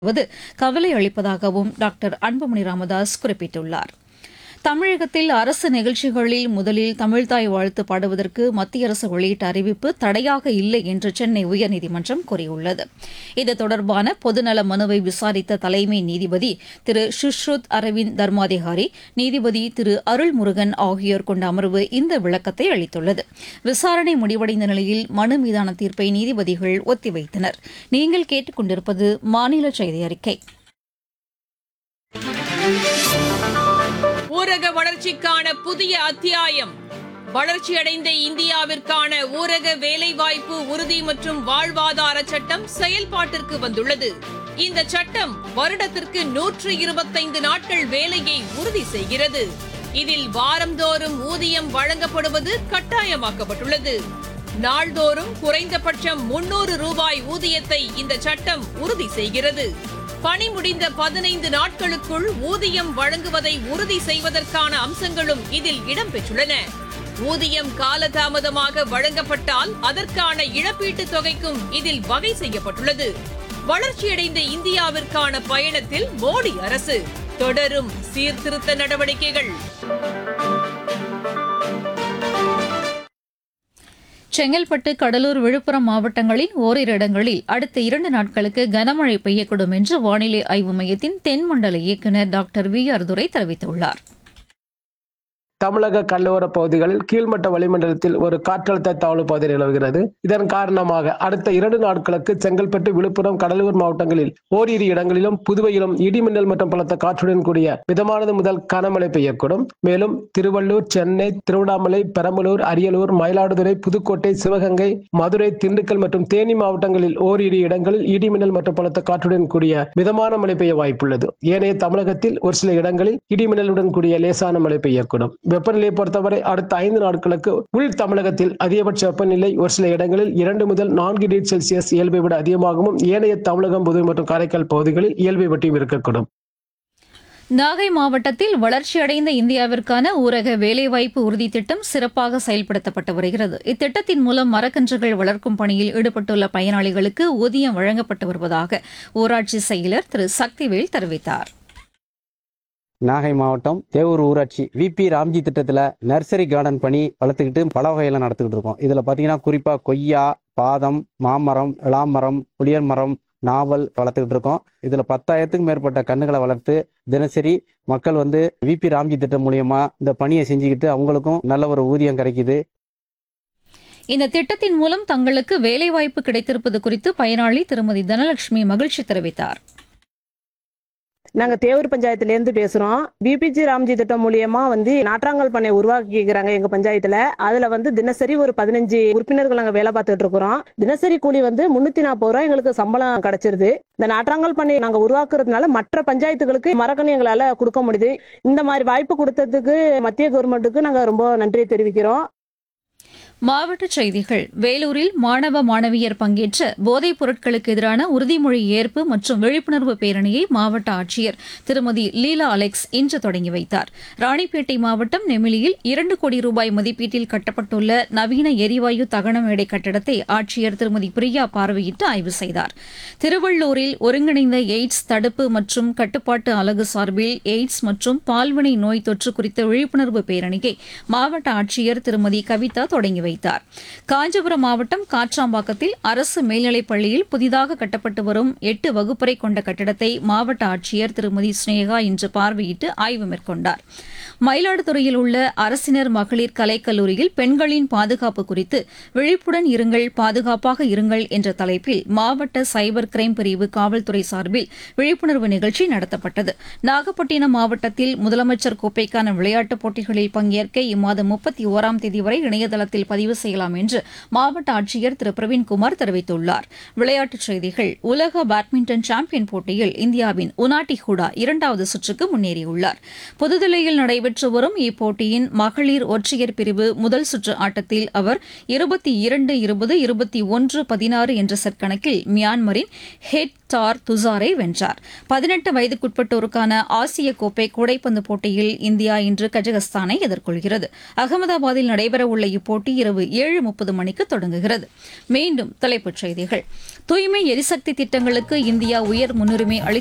வருவது கவலை அளிப்பதாகவும் டாக்டர் அன்புமணி ராமதாஸ் குறிப்பிட்டுள்ளார் தமிழகத்தில் அரசு நிகழ்ச்சிகளில் முதலில் தமிழ்தாய் வாழ்த்து பாடுவதற்கு மத்திய அரசு வெளியிட்ட அறிவிப்பு தடையாக இல்லை என்று சென்னை உயர்நீதிமன்றம் கூறியுள்ளது இது தொடர்பான பொதுநல மனுவை விசாரித்த தலைமை நீதிபதி திரு சுஷ்ருத் அரவிந்த் தர்மாதிகாரி நீதிபதி திரு அருள்முருகன் ஆகியோர் கொண்ட அமர்வு இந்த விளக்கத்தை அளித்துள்ளது விசாரணை முடிவடைந்த நிலையில் மனு மீதான தீர்ப்பை நீதிபதிகள் ஒத்திவைத்தனர் நீங்கள் கேட்டுக்கொண்டிருப்பது மாநில செய்தி அறிக்கை ஊரக வளர்ச்சிக்கான புதிய அத்தியாயம் வளர்ச்சியடைந்த இந்தியாவிற்கான ஊரக வேலைவாய்ப்பு உறுதி மற்றும் வாழ்வாதார சட்டம் செயல்பாட்டிற்கு வந்துள்ளது இந்த சட்டம் வருடத்திற்கு நூற்று இருபத்தைந்து நாட்கள் வேலையை உறுதி செய்கிறது இதில் வாரந்தோறும் ஊதியம் வழங்கப்படுவது கட்டாயமாக்கப்பட்டுள்ளது நாள்தோறும் குறைந்தபட்சம் முன்னூறு ரூபாய் ஊதியத்தை இந்த சட்டம் உறுதி செய்கிறது பணி முடிந்த பதினைந்து நாட்களுக்குள் ஊதியம் வழங்குவதை உறுதி செய்வதற்கான அம்சங்களும் இதில் இடம்பெற்றுள்ளன ஊதியம் காலதாமதமாக வழங்கப்பட்டால் அதற்கான இழப்பீட்டுத் தொகைக்கும் இதில் வகை செய்யப்பட்டுள்ளது வளர்ச்சியடைந்த இந்தியாவிற்கான பயணத்தில் மோடி அரசு தொடரும் சீர்திருத்த நடவடிக்கைகள் செங்கல்பட்டு கடலூர் விழுப்புரம் மாவட்டங்களின் ஓரிரு இடங்களில் அடுத்த இரண்டு நாட்களுக்கு கனமழை பெய்யக்கூடும் என்று வானிலை ஆய்வு மையத்தின் தென்மண்டல இயக்குநர் டாக்டர் வி ஆர் துரை தெரிவித்துள்ளார் தமிழக கடலோர பகுதிகளில் கீழ்மட்ட வளிமண்டலத்தில் ஒரு காற்றழுத்த தாழ்வு பகுதி நிலவுகிறது இதன் காரணமாக அடுத்த இரண்டு நாட்களுக்கு செங்கல்பட்டு விழுப்புரம் கடலூர் மாவட்டங்களில் ஓரிரு இடங்களிலும் புதுவையிலும் இடிமின்னல் மற்றும் பலத்த காற்றுடன் கூடிய மிதமானது முதல் கனமழை பெய்யக்கூடும் மேலும் திருவள்ளூர் சென்னை திருவண்ணாமலை பெரம்பலூர் அரியலூர் மயிலாடுதுறை புதுக்கோட்டை சிவகங்கை மதுரை திண்டுக்கல் மற்றும் தேனி மாவட்டங்களில் ஓரிரு இடங்களில் இடிமின்னல் மற்றும் பலத்த காற்றுடன் கூடிய மிதமான மழை பெய்ய வாய்ப்புள்ளது ஏனைய தமிழகத்தில் ஒரு சில இடங்களில் இடிமின்னலுடன் கூடிய லேசான மழை பெய்யக்கூடும் வெப்பநிலையை பொறுத்தவரை அடுத்த ஐந்து நாட்களுக்கு உள் தமிழகத்தில் அதிகபட்ச வெப்பநிலை ஒரு சில இடங்களில் இரண்டு முதல் நான்கு டிகிரி செல்சியஸ் இயல்பை விட அதிகமாகவும் ஏனைய தமிழகம் புதுவை மற்றும் காரைக்கால் பகுதிகளில் இயல்பை வட்டியும் இருக்கக்கூடும் நாகை மாவட்டத்தில் வளர்ச்சியடைந்த இந்தியாவிற்கான ஊரக வேலைவாய்ப்பு உறுதி திட்டம் சிறப்பாக செயல்படுத்தப்பட்டு வருகிறது இத்திட்டத்தின் மூலம் மரக்கன்றுகள் வளர்க்கும் பணியில் ஈடுபட்டுள்ள பயனாளிகளுக்கு ஊதியம் வழங்கப்பட்டு வருவதாக ஊராட்சி செயலர் திரு சக்திவேல் தெரிவித்தார் நாகை மாவட்டம் தேவூர் ஊராட்சி விபி ராம்ஜி திட்டத்தில் நர்சரி கார்டன் பணி வளர்த்துக்கிட்டு பல வகையில் நடத்திக்கிட்டு இருக்கோம் இதில் பார்த்தீங்கன்னா குறிப்பாக கொய்யா பாதம் மாமரம் இளாமரம் புளியர் மரம் நாவல் வளர்த்துக்கிட்டு இருக்கோம் இதில் பத்தாயிரத்துக்கும் மேற்பட்ட கண்ணுகளை வளர்த்து தினசரி மக்கள் வந்து விபி ராம்ஜி திட்டம் மூலியமா இந்த பணியை செஞ்சுக்கிட்டு அவங்களுக்கும் நல்ல ஒரு ஊதியம் கிடைக்குது இந்த திட்டத்தின் மூலம் தங்களுக்கு வேலைவாய்ப்பு கிடைத்திருப்பது குறித்து பயனாளி திருமதி தனலட்சுமி மகிழ்ச்சி தெரிவித்தார் நாங்க தேவூர் பஞ்சாயத்துல இருந்து பேசுறோம் பிபிஜி ராம்ஜி திட்டம் மூலியமா வந்து நாற்றாங்கல் பண்ணை உருவாக்கிக்கிறாங்க எங்க பஞ்சாயத்துல அதுல வந்து தினசரி ஒரு பதினஞ்சு உறுப்பினர்கள் நாங்க வேலை பார்த்துட்டு இருக்கிறோம் தினசரி கூலி வந்து முன்னூத்தி நாற்பது ரூபாய் எங்களுக்கு சம்பளம் கிடைச்சிருது இந்த நாற்றாங்கல் பண்ணை நாங்க உருவாக்குறதுனால மற்ற பஞ்சாயத்துகளுக்கு மரக்கணி எங்களால கொடுக்க முடியுது இந்த மாதிரி வாய்ப்பு கொடுத்ததுக்கு மத்திய கவர்மெண்ட்டுக்கு நாங்க ரொம்ப நன்றியை தெரிவிக்கிறோம் மாவட்டச் செய்திகள் வேலூரில் மாணவ மாணவியர் பங்கேற்ற போதைப் பொருட்களுக்கு எதிரான உறுதிமொழி ஏற்பு மற்றும் விழிப்புணர்வு பேரணியை மாவட்ட ஆட்சியர் திருமதி லீலா அலெக்ஸ் இன்று தொடங்கி வைத்தார் ராணிப்பேட்டை மாவட்டம் நெமிலியில் இரண்டு கோடி ரூபாய் மதிப்பீட்டில் கட்டப்பட்டுள்ள நவீன எரிவாயு தகன மேடை கட்டடத்தை ஆட்சியர் திருமதி பிரியா பார்வையிட்டு ஆய்வு செய்தார் திருவள்ளூரில் ஒருங்கிணைந்த எய்ட்ஸ் தடுப்பு மற்றும் கட்டுப்பாட்டு அலகு சார்பில் எய்ட்ஸ் மற்றும் பால்வினை நோய் தொற்று குறித்த விழிப்புணர்வு பேரணியை மாவட்ட ஆட்சியர் திருமதி கவிதா தொடங்கி வைத்தார் வைத்தார் காஞ்சிபுரம் மாவட்டம் காட்ராம்பாக்கத்தில் அரசு மேல்நிலைப் பள்ளியில் புதிதாக கட்டப்பட்டு வரும் எட்டு வகுப்பறை கொண்ட கட்டிடத்தை மாவட்ட ஆட்சியர் திருமதி ஸ்னேகா இன்று பார்வையிட்டு ஆய்வு மேற்கொண்டார் மயிலாடுதுறையில் உள்ள அரசினர் மகளிர் கலைக்கல்லூரியில் பெண்களின் பாதுகாப்பு குறித்து விழிப்புடன் இருங்கள் பாதுகாப்பாக இருங்கள் என்ற தலைப்பில் மாவட்ட சைபர் கிரைம் பிரிவு காவல்துறை சார்பில் விழிப்புணர்வு நிகழ்ச்சி நடத்தப்பட்டது நாகப்பட்டினம் மாவட்டத்தில் முதலமைச்சர் கோப்பைக்கான விளையாட்டுப் போட்டிகளில் பங்கேற்க இம்மாதம் முப்பத்தி ஓராம் தேதி வரை இணையதளத்தில் பதிவு செய்யலாம் என்று மாவட்ட ஆட்சியர் திரு பிரவீன்குமார் தெரிவித்துள்ளார் விளையாட்டுச் செய்திகள் உலக பேட்மிண்டன் சாம்பியன் போட்டியில் இந்தியாவின் உனாட்டி ஹூடா இரண்டாவது சுற்றுக்கு முன்னேறியுள்ளார் புதுதில்லியில் நடைபெற்று வரும் இப்போட்டியின் மகளிர் ஒற்றையர் பிரிவு முதல் சுற்று ஆட்டத்தில் அவர் இருபத்தி இரண்டு இருபது இருபத்தி ஒன்று பதினாறு என்ற செட் கணக்கில் மியான்மரின் ஹெட் தார் துசாரை வென்றார் பதினெட்டு வயதுக்குட்பட்டோருக்கான ஆசிய கோப்பை கூடைப்பந்து போட்டியில் இந்தியா இன்று கஜகஸ்தானை எதிர்கொள்கிறது அகமதாபாத்தில் நடைபெறவுள்ள இப்போட்டி இரவு இரவு ஏழு முப்பது மணிக்கு தொடங்குகிறது மீண்டும் தலைப்புச் செய்திகள் தூய்மை எரிசக்தி திட்டங்களுக்கு இந்தியா உயர் முன்னுரிமை அளித்து